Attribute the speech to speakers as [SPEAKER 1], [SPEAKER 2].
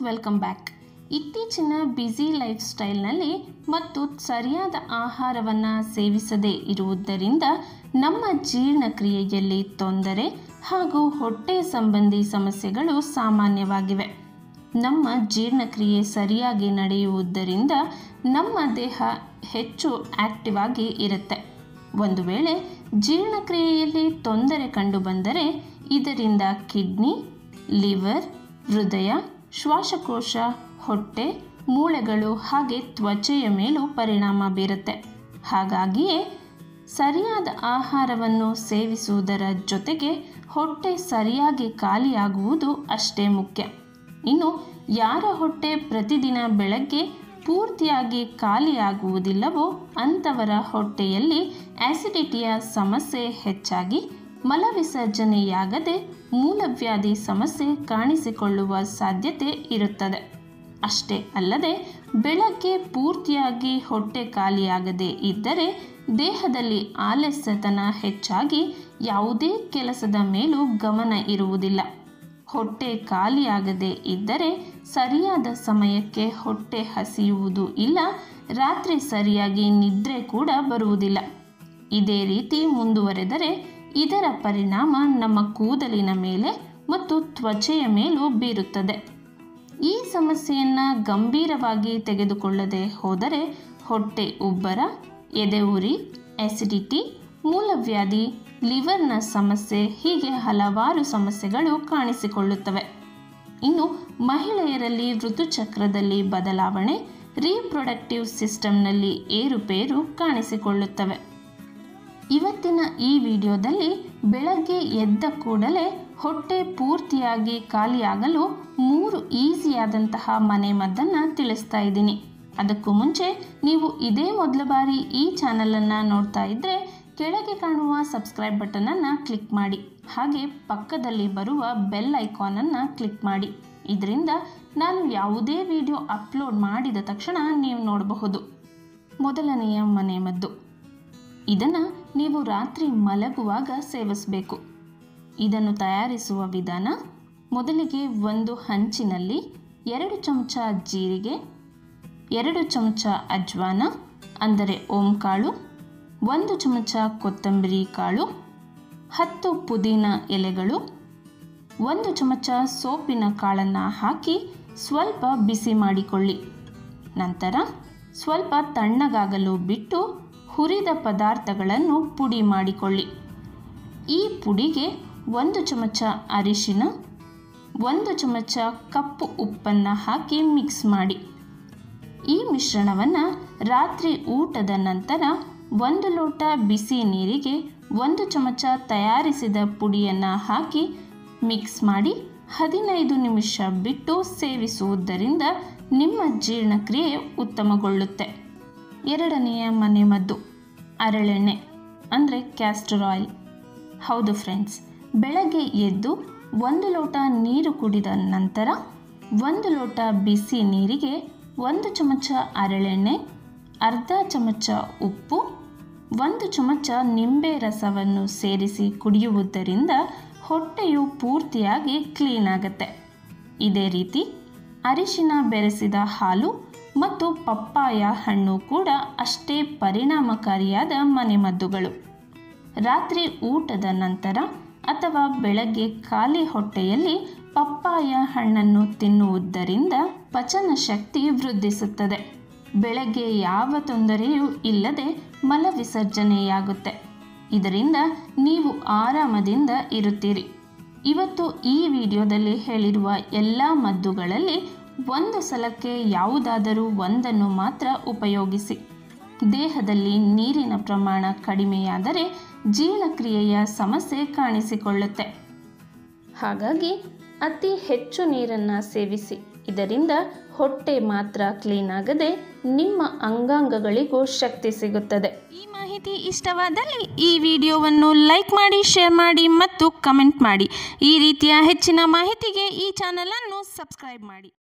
[SPEAKER 1] welcome back ಇತ್ತೀಚಿನ busy life ಸ್ಟೈಲ್ನಲ್ಲಿ ಮತ್ತು ಸರಿಯಾದ ಆಹಾರವನ್ನು ಸೇವಿಸದೇ ಇರುವುದರಿಂದ ನಮ್ಮ ಜೀರ್ಣಕ್ರಿಯೆಯಲ್ಲಿ ತೊಂದರೆ ಹಾಗೂ ಹೊಟ್ಟೆ ಸಂಬಂಧಿ ಸಮಸ್ಯೆಗಳು ಸಾಮಾನ್ಯವಾಗಿವೆ ನಮ್ಮ ಜೀರ್ಣಕ್ರಿಯೆ ಸರಿಯಾಗಿ ನಡೆಯುವುದರಿಂದ ನಮ್ಮ ದೇಹ ಹೆಚ್ಚು ಆಕ್ಟಿವ್ ಆಗಿ ಇರುತ್ತೆ ಒಂದು ವೇಳೆ ಜೀರ್ಣಕ್ರಿಯೆಯಲ್ಲಿ ತೊಂದರೆ ಕಂಡುಬಂದರೆ ಇದರಿಂದ ಕಿಡ್ನಿ ಲಿವರ್ ಹೃದಯ ಶ್ವಾಸಕೋಶ ಹೊಟ್ಟೆ ಮೂಳೆಗಳು ಹಾಗೆ ತ್ವಚೆಯ ಮೇಲೂ ಪರಿಣಾಮ ಬೀರುತ್ತೆ ಹಾಗಾಗಿಯೇ ಸರಿಯಾದ ಆಹಾರವನ್ನು ಸೇವಿಸುವುದರ ಜೊತೆಗೆ ಹೊಟ್ಟೆ ಸರಿಯಾಗಿ ಖಾಲಿಯಾಗುವುದು ಅಷ್ಟೇ ಮುಖ್ಯ ಇನ್ನು ಯಾರ ಹೊಟ್ಟೆ ಪ್ರತಿದಿನ ಬೆಳಗ್ಗೆ ಪೂರ್ತಿಯಾಗಿ ಖಾಲಿಯಾಗುವುದಿಲ್ಲವೋ ಅಂಥವರ ಹೊಟ್ಟೆಯಲ್ಲಿ ಆಸಿಡಿಟಿಯ ಸಮಸ್ಯೆ ಹೆಚ್ಚಾಗಿ ಮಲವಿಸರ್ಜನೆಯಾಗದೆ ಮೂಲವ್ಯಾಧಿ ಸಮಸ್ಯೆ ಕಾಣಿಸಿಕೊಳ್ಳುವ ಸಾಧ್ಯತೆ ಇರುತ್ತದೆ ಅಷ್ಟೇ ಅಲ್ಲದೆ ಬೆಳಗ್ಗೆ ಪೂರ್ತಿಯಾಗಿ ಹೊಟ್ಟೆ ಖಾಲಿಯಾಗದೇ ಇದ್ದರೆ ದೇಹದಲ್ಲಿ ಆಲಸ್ಯತನ ಹೆಚ್ಚಾಗಿ ಯಾವುದೇ ಕೆಲಸದ ಮೇಲೂ ಗಮನ ಇರುವುದಿಲ್ಲ ಹೊಟ್ಟೆ ಖಾಲಿಯಾಗದೇ ಇದ್ದರೆ ಸರಿಯಾದ ಸಮಯಕ್ಕೆ ಹೊಟ್ಟೆ ಹಸಿಯುವುದು ಇಲ್ಲ ರಾತ್ರಿ ಸರಿಯಾಗಿ ನಿದ್ರೆ ಕೂಡ ಬರುವುದಿಲ್ಲ ಇದೇ ರೀತಿ ಮುಂದುವರೆದರೆ ಇದರ ಪರಿಣಾಮ ನಮ್ಮ ಕೂದಲಿನ ಮೇಲೆ ಮತ್ತು ತ್ವಚೆಯ ಮೇಲೂ ಬೀರುತ್ತದೆ ಈ ಸಮಸ್ಯೆಯನ್ನು ಗಂಭೀರವಾಗಿ ತೆಗೆದುಕೊಳ್ಳದೆ ಹೋದರೆ ಹೊಟ್ಟೆ ಉಬ್ಬರ ಎದೆ ಉರಿ ಆಸಿಡಿಟಿ ಮೂಲವ್ಯಾಧಿ ಲಿವರ್ನ ಸಮಸ್ಯೆ ಹೀಗೆ ಹಲವಾರು ಸಮಸ್ಯೆಗಳು ಕಾಣಿಸಿಕೊಳ್ಳುತ್ತವೆ ಇನ್ನು ಮಹಿಳೆಯರಲ್ಲಿ ಋತುಚಕ್ರದಲ್ಲಿ ಬದಲಾವಣೆ ರೀಪ್ರೊಡಕ್ಟಿವ್ ಸಿಸ್ಟಮ್ನಲ್ಲಿ ಏರುಪೇರು ಕಾಣಿಸಿಕೊಳ್ಳುತ್ತವೆ ಇವತ್ತಿನ ಈ ವಿಡಿಯೋದಲ್ಲಿ ಬೆಳಗ್ಗೆ ಎದ್ದ ಕೂಡಲೇ ಹೊಟ್ಟೆ ಪೂರ್ತಿಯಾಗಿ ಖಾಲಿಯಾಗಲು ಮೂರು ಈಸಿಯಾದಂತಹ ಮನೆಮದ್ದನ್ನು ತಿಳಿಸ್ತಾ ಇದ್ದೀನಿ ಅದಕ್ಕೂ ಮುಂಚೆ ನೀವು ಇದೇ ಮೊದಲ ಬಾರಿ ಈ ಚಾನಲನ್ನು ನೋಡ್ತಾ ಇದ್ದರೆ ಕೆಳಗೆ ಕಾಣುವ ಸಬ್ಸ್ಕ್ರೈಬ್ ಬಟನನ್ನು ಕ್ಲಿಕ್ ಮಾಡಿ ಹಾಗೆ ಪಕ್ಕದಲ್ಲಿ ಬರುವ ಬೆಲ್ ಐಕಾನನ್ನು ಕ್ಲಿಕ್ ಮಾಡಿ ಇದರಿಂದ ನಾನು ಯಾವುದೇ ವಿಡಿಯೋ ಅಪ್ಲೋಡ್ ಮಾಡಿದ ತಕ್ಷಣ ನೀವು ನೋಡಬಹುದು ಮೊದಲನೆಯ ಮನೆಮದ್ದು ಇದನ್ನು ನೀವು ರಾತ್ರಿ ಮಲಗುವಾಗ ಸೇವಿಸಬೇಕು ಇದನ್ನು ತಯಾರಿಸುವ ವಿಧಾನ ಮೊದಲಿಗೆ ಒಂದು ಹಂಚಿನಲ್ಲಿ ಎರಡು ಚಮಚ ಜೀರಿಗೆ ಎರಡು ಚಮಚ ಅಜ್ವಾನ ಅಂದರೆ ಓಂಕಾಳು ಒಂದು ಚಮಚ ಕೊತ್ತಂಬರಿ ಕಾಳು ಹತ್ತು ಪುದೀನ ಎಲೆಗಳು ಒಂದು ಚಮಚ ಸೋಪಿನ ಕಾಳನ್ನು ಹಾಕಿ ಸ್ವಲ್ಪ ಬಿಸಿ ಮಾಡಿಕೊಳ್ಳಿ ನಂತರ ಸ್ವಲ್ಪ ತಣ್ಣಗಾಗಲು ಬಿಟ್ಟು ಹುರಿದ ಪದಾರ್ಥಗಳನ್ನು ಪುಡಿ ಮಾಡಿಕೊಳ್ಳಿ ಈ ಪುಡಿಗೆ ಒಂದು ಚಮಚ ಅರಿಶಿನ ಒಂದು ಚಮಚ ಕಪ್ಪು ಉಪ್ಪನ್ನು ಹಾಕಿ ಮಿಕ್ಸ್ ಮಾಡಿ ಈ ಮಿಶ್ರಣವನ್ನು ರಾತ್ರಿ ಊಟದ ನಂತರ ಒಂದು ಲೋಟ ಬಿಸಿ ನೀರಿಗೆ ಒಂದು ಚಮಚ ತಯಾರಿಸಿದ ಪುಡಿಯನ್ನು ಹಾಕಿ ಮಿಕ್ಸ್ ಮಾಡಿ ಹದಿನೈದು ನಿಮಿಷ ಬಿಟ್ಟು ಸೇವಿಸುವುದರಿಂದ ನಿಮ್ಮ ಜೀರ್ಣಕ್ರಿಯೆ ಉತ್ತಮಗೊಳ್ಳುತ್ತೆ ಎರಡನೆಯ ಮನೆಮದ್ದು ಹರಳೆಣ್ಣೆ ಅಂದರೆ ಕ್ಯಾಸ್ಟರ್ ಆಯಿಲ್ ಹೌದು ಫ್ರೆಂಡ್ಸ್ ಬೆಳಗ್ಗೆ ಎದ್ದು ಒಂದು ಲೋಟ ನೀರು ಕುಡಿದ ನಂತರ ಒಂದು ಲೋಟ ಬಿಸಿ ನೀರಿಗೆ ಒಂದು ಚಮಚ ಹರಳೆಣ್ಣೆ ಅರ್ಧ ಚಮಚ ಉಪ್ಪು ಒಂದು ಚಮಚ ನಿಂಬೆ ರಸವನ್ನು ಸೇರಿಸಿ ಕುಡಿಯುವುದರಿಂದ ಹೊಟ್ಟೆಯು ಪೂರ್ತಿಯಾಗಿ ಕ್ಲೀನ್ ಆಗುತ್ತೆ ಇದೇ ರೀತಿ ಅರಿಶಿನ ಬೆರೆಸಿದ ಹಾಲು ಮತ್ತು ಪಪ್ಪಾಯ ಹಣ್ಣು ಕೂಡ ಅಷ್ಟೇ ಪರಿಣಾಮಕಾರಿಯಾದ ಮನೆಮದ್ದುಗಳು ರಾತ್ರಿ ಊಟದ ನಂತರ ಅಥವಾ ಬೆಳಗ್ಗೆ ಖಾಲಿ ಹೊಟ್ಟೆಯಲ್ಲಿ ಪಪ್ಪಾಯ ಹಣ್ಣನ್ನು ತಿನ್ನುವುದರಿಂದ ಪಚನ ಶಕ್ತಿ ವೃದ್ಧಿಸುತ್ತದೆ ಬೆಳಗ್ಗೆ ಯಾವ ತೊಂದರೆಯೂ ಇಲ್ಲದೆ ಮಲ ವಿಸರ್ಜನೆಯಾಗುತ್ತೆ ಇದರಿಂದ ನೀವು ಆರಾಮದಿಂದ ಇರುತ್ತೀರಿ ಇವತ್ತು ಈ ವಿಡಿಯೋದಲ್ಲಿ ಹೇಳಿರುವ ಎಲ್ಲ ಮದ್ದುಗಳಲ್ಲಿ ಒಂದು ಸಲಕ್ಕೆ ಯಾವುದಾದರೂ ಒಂದನ್ನು ಮಾತ್ರ ಉಪಯೋಗಿಸಿ ದೇಹದಲ್ಲಿ ನೀರಿನ ಪ್ರಮಾಣ ಕಡಿಮೆಯಾದರೆ ಜೀರ್ಣಕ್ರಿಯೆಯ ಸಮಸ್ಯೆ ಕಾಣಿಸಿಕೊಳ್ಳುತ್ತೆ ಹಾಗಾಗಿ ಅತಿ ಹೆಚ್ಚು ನೀರನ್ನು ಸೇವಿಸಿ ಇದರಿಂದ ಹೊಟ್ಟೆ ಮಾತ್ರ ಕ್ಲೀನ್ ಆಗದೆ ನಿಮ್ಮ ಅಂಗಾಂಗಗಳಿಗೂ ಶಕ್ತಿ ಸಿಗುತ್ತದೆ ಈ ಮಾಹಿತಿ ಇಷ್ಟವಾದಲ್ಲಿ ಈ ವಿಡಿಯೋವನ್ನು ಲೈಕ್ ಮಾಡಿ ಶೇರ್ ಮಾಡಿ ಮತ್ತು ಕಮೆಂಟ್ ಮಾಡಿ ಈ ರೀತಿಯ ಹೆಚ್ಚಿನ ಮಾಹಿತಿಗೆ ಈ ಚಾನಲನ್ನು ಸಬ್ಸ್ಕ್ರೈಬ್ ಮಾಡಿ